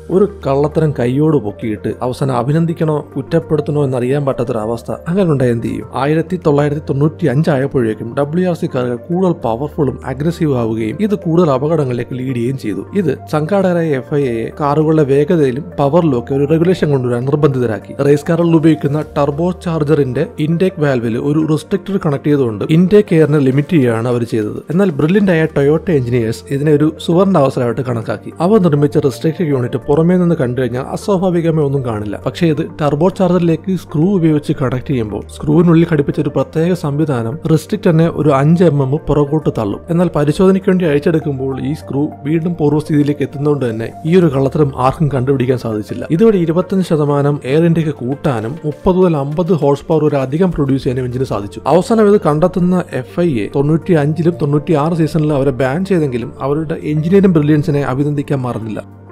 ഒരു കള്ളത്തരം കൈയോട് പൊക്കിയിട്ട് അവസാനം അഭിനന്ദിക്കണോ കുറ്റപ്പെടുത്തണോ എന്നറിയാൻ പറ്റാത്തൊരവസ്ഥ അങ്ങനെ ഉണ്ടായ എന്ത് ചെയ്യും ആയിരത്തി തൊള്ളായിരത്തി തൊണ്ണൂറ്റി അഞ്ചായപ്പോഴേക്കും ഡബ്ല്യു ആർ സി കാറുകൾ കൂടുതൽ പവർഫുള്ളും അഗ്രസീവ് ആവുകയും ഇത് കൂടുതൽ അപകടങ്ങളിലേക്ക് ലീഡ് ചെയ്യുകയും ചെയ്തു ഇത് സംഘാടകരായ എഫ് ഐ എ കാറുകളുടെ വേഗതയിലും പവറിലും ഒക്കെ ഒരു റെഗുലേഷൻ കൊണ്ടുവരാൻ നിർബന്ധിതരാക്കി റേസ് കാറുകളിൽ ഉപയോഗിക്കുന്ന ടർബോ ചാർജറിന്റെ ഇൻടേക്ക് വാൽവിൽ ഒരു റിസ്ട്രിക്ടർ കണക്ട് ചെയ്തുകൊണ്ട് ഇൻടേക്ക് എയറിനെ ലിമിറ്റ് ചെയ്യുകയാണ് അവർ ചെയ്തത് എന്നാൽ ബ്രില്യൻ്റ് ആയ ടൊയോട്ട എഞ്ചിനീയേഴ്സ് ഇതിനെ ഒരു സുവർണ അവസരമായിട്ട് കണക്കാക്കി അവർ നിർമ്മിച്ച റിസ്ട്രിക്ടർ യൂണിറ്റ് പുറമേ നിന്ന് കണ്ടു കഴിഞ്ഞാൽ അസ്വാഭാവികമായി ഒന്നും കാണില്ല പക്ഷേ ഇത് ടർബോ ചാർജറിലേക്ക് സ്ക്രൂ ഉപയോഗിച്ച് കണക്ട് ചെയ്യുമ്പോൾ സ്ക്രൂവിനുള്ളിൽ ഘടിപ്പിച്ച ഒരു പ്രത്യേക സംവിധാനം റിസ്ട്രിക്ടറിനെ ഒരു അഞ്ച് എം എം പുറകോട്ട് തള്ളും എന്നാൽ പരിശോധനയ്ക്ക് വേണ്ടി അഴിച്ചെടുക്കുമ്പോൾ ഈ സ്ക്രൂ വീണ്ടും പൂർവ്വസ്ഥിതിയിലേക്ക് എത്തുന്നതുകൊണ്ട് തന്നെ ഈ ഒരു കള്ളത്തരം ആർക്കും കണ്ടുപിടിക്കാൻ സാധിച്ചില്ല ഇതുവരെ ഇരുപത്തഞ്ച് ശതമാനം എയർ ഇന്ത്യക്ക് കൂട്ടാനും മുപ്പത് മുതൽ അമ്പത് ഹോഴ്സ് പവർ ഒരു അധികം പ്രൊഡ്യൂസ് ചെയ്യാനും എഞ്ചിന് സാധിച്ചു അവസാനം ഇത് കണ്ടെത്തുന്ന എഫ് ഐ എ തൊണ്ണൂറ്റി അഞ്ചിലും തൊണ്ണൂറ്റി ആറ് സീസണിലും അവരെ ബാൻ ചെയ്തെങ്കിലും അവരുടെ എഞ്ചിനീയറിംഗ് ബ്രില്യൻസിനെ അഭിനന്ദിക്കാൻ മറന്നില്ല